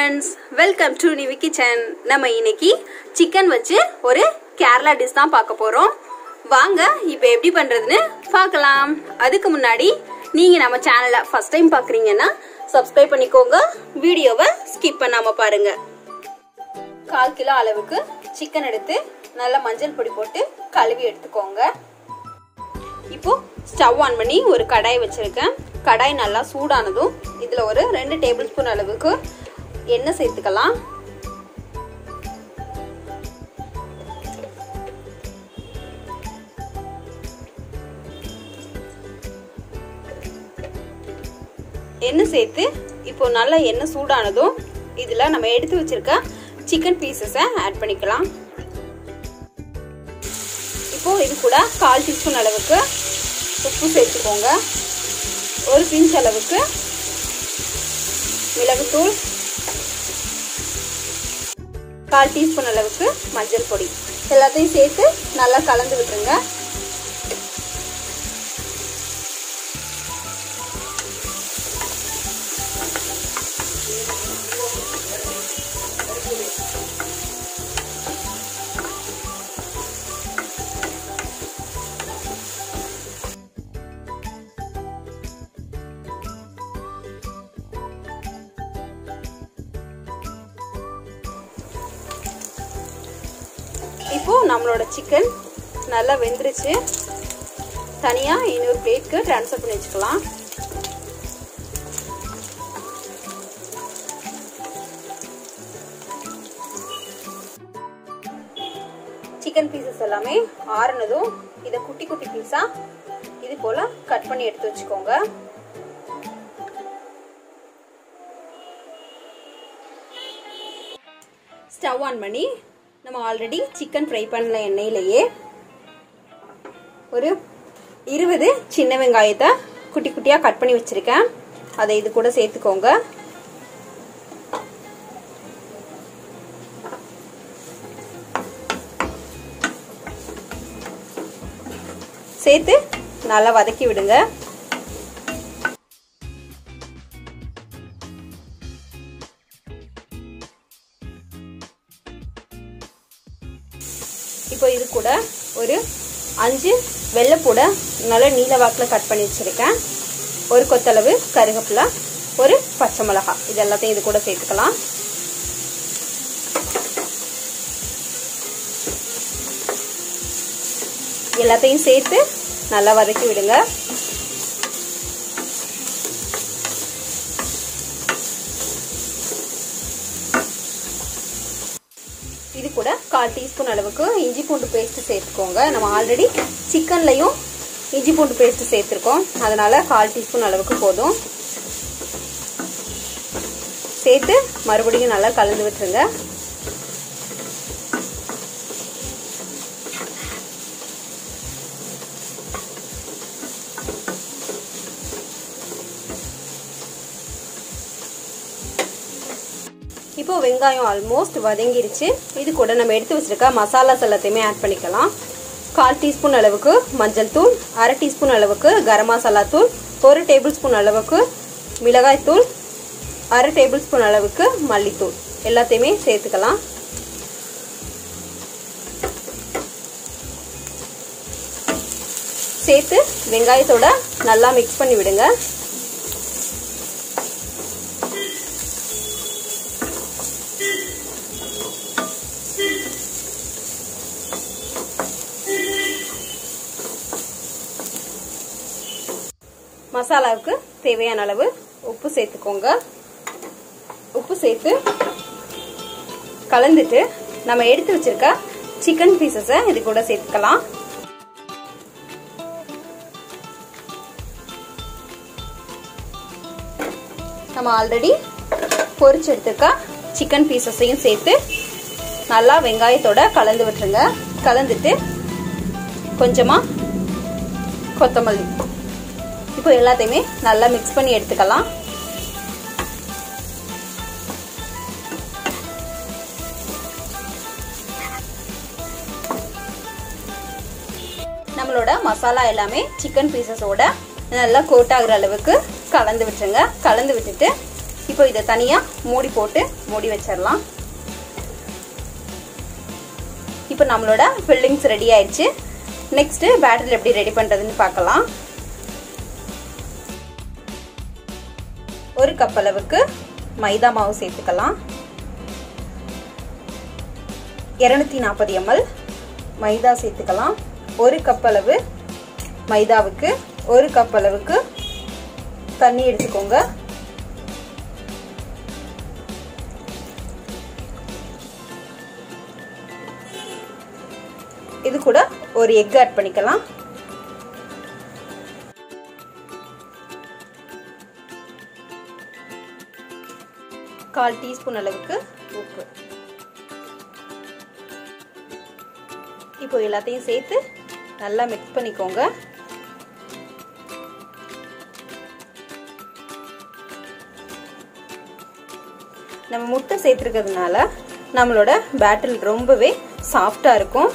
friends welcome to Nivi kitchen நம்ம இன்னைக்கு chicken வச்சு ஒரு கேரளா டிஷ் தான் பார்க்க போறோம் வாங்க இப்போ எப்படி பண்றதுன்னு பார்க்கலாம் அதுக்கு முன்னாடி நீங்க நம்ம சேனலை ஃபர்ஸ்ட் டைம் பார்க்குறீங்கன்னா சப்ஸ்கிரைப் பண்ணிக்கோங்க வீடியோவை ஸ்கிப் பண்ணாம பாருங்க கால் கிலோ அளவுக்கு சிக்கன் எடுத்து நல்லா மஞ்சள் பொடி போட்டு கழுவி எடுத்துக்கோங்க இப்போ ஸ்டவ் ஆன் பண்ணி ஒரு கடாய் வச்சிருக்கேன் கடாய் நல்லா சூடானதும் இதில் ஒரு ரெண்டு டேபிள் ஸ்பூன் அளவுக்கு எண்ணெய் சேர்த்துக்கலாம் எண்ணெய் சேர்த்து இப்போ நல்லா எண்ணெய் சூடானதும் இதில் நம்ம எடுத்து வச்சிருக்க சிக்கன் பீசஸை ஆட் பண்ணிக்கலாம் இப்போ இது கூட கால் டீஸ்பூன் அளவுக்கு உப்பு சேர்த்துக்கோங்க ஒரு பிஞ்ச் அளவுக்கு மிளகுத்தூள் கால் டீஸ்பூன் அளவுக்கு மஞ்சள் பொடி எல்லாத்தையும் சேர்த்து நல்லா கலந்து விட்டுருங்க இப்போ நம்மளோட சிக்கன் நல்லா வெந்துருச்சு தனியாக இன்னொரு பிளேட்க்கு ட்ரான்ஸ்ஃபர் பண்ணி வச்சுக்கலாம் சிக்கன் பீசஸ் எல்லாமே ஆறுனதும் இதை குட்டி குட்டி பீஸாக இது போல் கட் பண்ணி எடுத்து வச்சுக்கோங்க ஸ்டவ் ஆன் பண்ணி நம்ம ஆல்ரெடி சிக்கன் ஃப்ரை பண்ணல எண்ணெயிலேயே ஒரு இருபது சின்ன வெங்காயத்தை குட்டி குட்டியாக கட் பண்ணி வச்சுருக்கேன் அதை இது கூட சேர்த்துக்கோங்க சேர்த்து நல்லா வதக்கி விடுங்க இப்போ இது கூட ஒரு அஞ்சு வெள்ளைப்பூடை நல்லா நீல வாக்கில் கட் பண்ணி வச்சுருக்கேன் ஒரு கொத்தளவு கருகப்பிலை ஒரு பச்சை மிளகா இது எல்லாத்தையும் இது கூட சேர்த்துக்கலாம் எல்லாத்தையும் சேர்த்து நல்லா வதக்கி விடுங்க இது கூட கால் டீஸ்பூன் அளவுக்கு இஞ்சி பூண்டு பேஸ்ட் சேர்த்துக்கோங்க நம்ம ஆல்ரெடி சிக்கன்லையும் இஞ்சி பூண்டு பேஸ்ட் சேர்த்துருக்கோம் அதனால கால் டீஸ்பூன் அளவுக்கு போதும் சேர்த்து மறுபடியும் நல்லா கலந்து விட்டுருங்க இப்போ வெங்காயம் ஆல்மோஸ்ட் வதங்கிருச்சு இது கூட நம்ம எடுத்து வச்சிருக்க மசாலாஸ் எல்லாத்தையுமே ஆட் பண்ணிக்கலாம் கால் டீஸ்பூன் அளவுக்கு மஞ்சள் தூள் அரை டீஸ்பூன் அளவுக்கு கரம் மசாலா தூள் ஒரு டேபிள் ஸ்பூன் அளவுக்கு மிளகாய் தூள் அரை டேபிள் ஸ்பூன் அளவுக்கு மல்லித்தூள் எல்லாத்தையுமே சேர்த்துக்கலாம் சேர்த்து வெங்காயத்தோட நல்லா மிக்ஸ் பண்ணி விடுங்க மசாலாவுக்கு தேவையான அளவு உப்பு சேர்த்துக்கோங்க உப்பு சேர்த்து கலந்துட்டு நம்ம எடுத்து வச்சிருக்க சிக்கன் பீசஸை இது கூட சேர்த்துக்கலாம் நம்ம ஆல்ரெடி பொரிச்சு எடுத்துருக்க சிக்கன் பீசஸையும் சேர்த்து நல்லா வெங்காயத்தோட கலந்து விட்டுருங்க கலந்துட்டு கொஞ்சமாக கொத்தமல்லி இப்போ எல்லாத்தையுமே நல்லா மிக்ஸ் பண்ணி எடுத்துக்கலாம் நம்மளோட மசாலா எல்லாமே சிக்கன் பீசஸோட நல்லா கோட் ஆகுற அளவுக்கு கலந்து விட்டுருங்க கலந்து விட்டுட்டு இப்போ இதை தனியாக மூடி போட்டு மூடி வச்சிடலாம் இப்போ நம்மளோட ஃபில்லிங்ஸ் ரெடி ஆயிடுச்சு நெக்ஸ்ட்டு பேட்டரி எப்படி ரெடி பண்ணுறதுன்னு பார்க்கலாம் ஒரு கப் அளவுக்கு மைதா மாவு சேர்த்துக்கலாம் இரநூத்தி நாற்பது எம்எல் மைதா சேர்த்துக்கலாம் ஒரு கப் அளவு மைதாவுக்கு ஒரு கப் அளவுக்கு தண்ணி எடுத்துக்கோங்க இது கூட ஒரு எக் ஆட் பண்ணிக்கலாம் கால் டீஸ்பூன் அளவுக்கு உப்பு இப்போ எல்லாத்தையும் சேர்த்து நல்லா மிக்ஸ் பண்ணிக்கோங்க நம்ம முட்டை சேர்த்துருக்கிறதுனால நம்மளோட பேட்டில் ரொம்பவே சாஃப்டாக இருக்கும்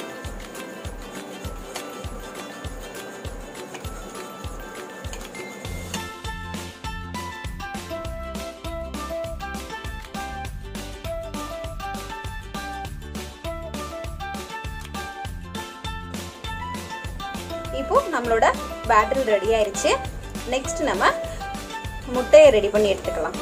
இப்போ நம்மளோட பேட்டர் ரெடி ஆயிருச்சு நெக்ஸ்ட் நம்ம முட்டையை ரெடி பண்ணி எடுத்துக்கலாம்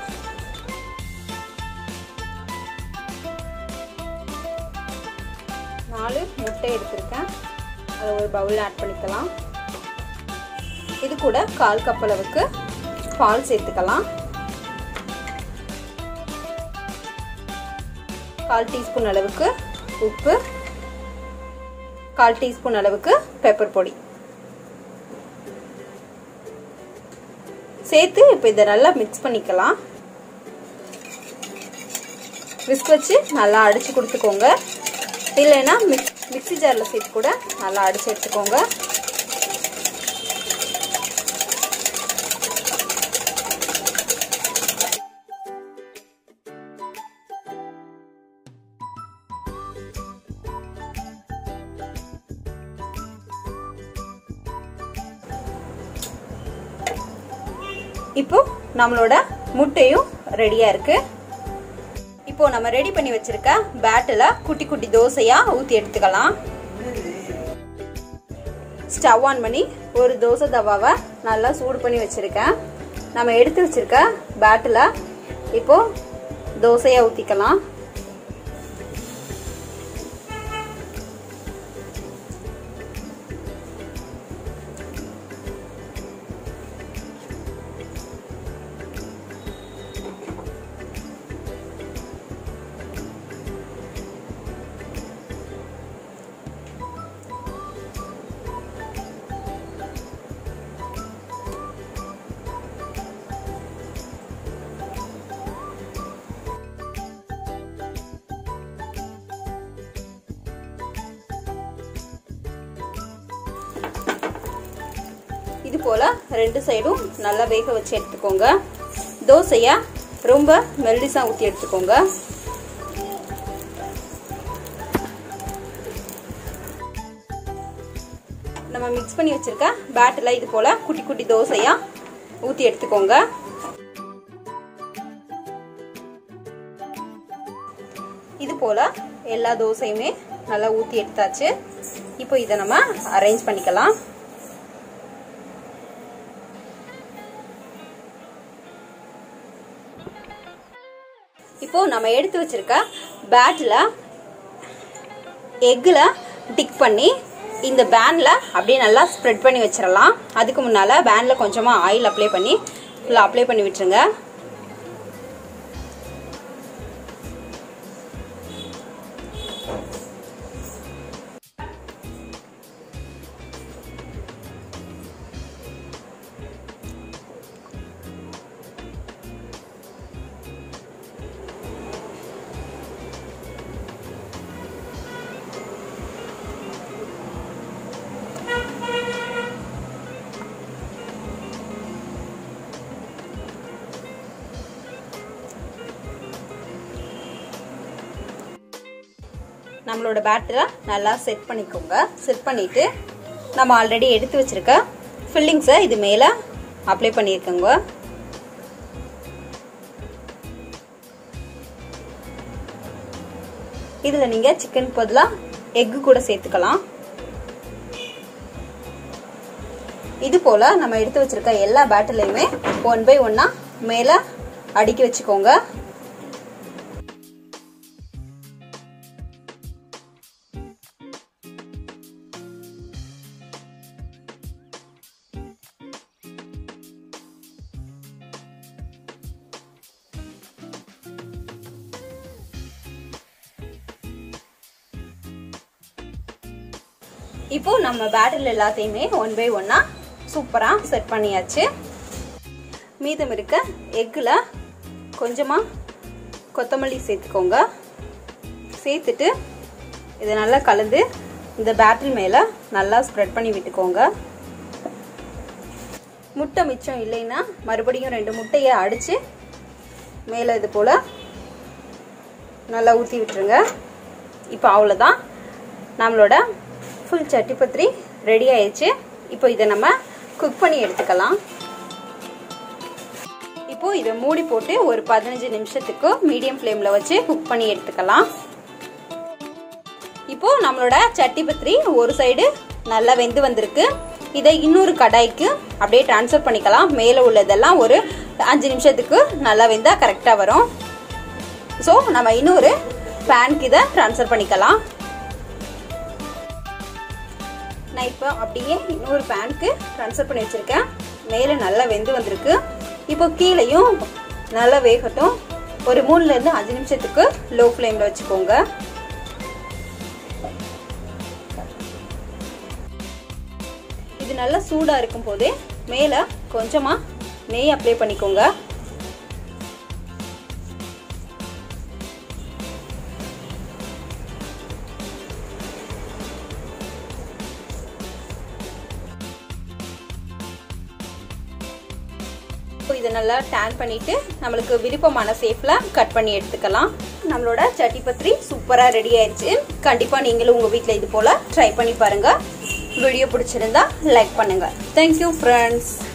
நாலு முட்டை எடுத்திருக்கேன் அதை ஒரு பவுலில் ஆட் பண்ணிக்கலாம் இது கூட கால் கப் அளவுக்கு பால் சேர்த்துக்கலாம் கால் டீஸ்பூன் அளவுக்கு உப்பு கால் டீஸ்பூன் அளவுக்கு பெப்பர் பொடி சேர்த்து இப்போ இதை நல்லா மிக்ஸ் பண்ணிக்கலாம் விஸ்க் வச்சு நல்லா அடிச்சு கொடுத்துக்கோங்க இல்லைன்னா மிக்ஸ் மிக்சி ஜாரில் சேர்த்து கூட நல்லா அடிச்சு எடுத்துக்கோங்க இப்போ நம்மளோட முட்டையும் ரெடியா இருக்கு இப்போ நம்ம ரெடி பண்ணி வச்சிருக்க பேட்டில் குட்டி குட்டி தோசையா ஊத்தி எடுத்துக்கலாம் ஸ்டவ் ஆன் பண்ணி ஒரு தோசை தவாவை நல்லா சூடு பண்ணி வச்சிருக்கேன் நம்ம எடுத்து வச்சிருக்க பேட்டில் இப்போ தோசையா ஊத்திக்கலாம் இது போல ரெண்டு சைடும் நல்லா வேக வச்சு எடுத்துக்கோங்க தோசையா ரொம்ப மெல்லிசா ஊற்றி எடுத்துக்கோங்க நம்ம மிக்ஸ் பண்ணி வச்சிருக்க பேட்டில் இது போல குட்டி குட்டி தோசையா ஊற்றி எடுத்துக்கோங்க இது போல எல்லா தோசையுமே நல்லா ஊற்றி எடுத்தாச்சு இப்போ இதை நம்ம அரேஞ்ச் பண்ணிக்கலாம் இப்போ நம்ம எடுத்து வச்சிருக்க பேட்டில் எக்கில் டிக் பண்ணி இந்த பேனில் அப்படியே நல்லா ஸ்ப்ரெட் பண்ணி வச்சிடலாம் அதுக்கு முன்னால் பேனில் கொஞ்சமாக ஆயில் அப்ளை பண்ணி ஃபுல்லாக அப்ளை பண்ணி விட்டுருங்க நம்மளோட பேட்டரை நல்லா செட் பண்ணிக்கோங்க செட் பண்ணிட்டு நம்ம ஆல்ரெடி எடுத்து வச்சிருக்க ஃபில்லிங்ஸை இது மேலே அப்ளை பண்ணியிருக்கோங்க இதுல நீங்க சிக்கன் பதிலா எக்கு கூட சேர்த்துக்கலாம் இது போல நம்ம எடுத்து வச்சிருக்க எல்லா பேட்டர்லையுமே ஒன் பை ஒன்னா மேல அடுக்கி வச்சுக்கோங்க இப்போ நம்ம பேட்டரில் எல்லாத்தையுமே ஒன் பை ஒன்னா சூப்பராக செட் பண்ணியாச்சு மீதம் இருக்க எக்கில் கொஞ்சமாக கொத்தமல்லி சேர்த்துக்கோங்க சேர்த்துட்டு இதை நல்லா கலந்து இந்த பேட்டரி மேலே நல்லா ஸ்ப்ரெட் பண்ணி விட்டுக்கோங்க முட்டை மிச்சம் இல்லைன்னா மறுபடியும் ரெண்டு முட்டையை அடித்து மேலே இது போல் நல்லா ஊற்றி விட்டுருங்க இப்போ அவ்வளோதான் நம்மளோட ஃபுல் சட்டி பத்திரி ரெடி ஆயிடுச்சு இப்போ இதை நம்ம குக் பண்ணி எடுத்துக்கலாம் இப்போ இதை மூடி போட்டு ஒரு பதினஞ்சு நிமிஷத்துக்கு மீடியம் ஃப்ளேமில் வச்சு குக் பண்ணி எடுத்துக்கலாம் இப்போ நம்மளோட சட்டி பத்திரி ஒரு சைடு நல்லா வெந்து வந்திருக்கு இதை இன்னொரு கடாய்க்கு அப்படியே டிரான்ஸ்ஃபர் பண்ணிக்கலாம் மேலே உள்ளதெல்லாம் ஒரு அஞ்சு நிமிஷத்துக்கு நல்லா வெந்தால் கரெக்டாக வரும் ஸோ நம்ம இன்னொரு பேனுக்கு இதை ட்ரான்ஸ்ஃபர் பண்ணிக்கலாம் நான் இப்போ அப்படியே இன்னொரு பேனுக்கு ட்ரான்ஸ்ஃபர் பண்ணி வச்சுருக்கேன் மேலே நல்லா வெந்து வந்திருக்கு இப்போ கீழேயும் நல்லா வேகட்டும் ஒரு மூணுலேருந்து அஞ்சு நிமிஷத்துக்கு லோ ஃப்ளேமில் வச்சுக்கோங்க இது நல்லா சூடாக இருக்கும் போதே மேலே கொஞ்சமாக நெய் அப்ளை பண்ணிக்கோங்க இதை நல்லா டேன் பண்ணிட்டு நம்மளுக்கு விருப்பமான சேஃப்ல கட் பண்ணி எடுத்துக்கலாம் நம்மளோட சட்டி பத்திரி சூப்பரா ரெடி ஆயிடுச்சு கண்டிப்பா நீங்களும் உங்க வீட்ல இது போல ட்ரை பண்ணி பாருங்க வீடியோ பிடிச்சிருந்தா லைக் பண்ணுங்க தேங்க்யூ ஃப்ரெண்ட்ஸ்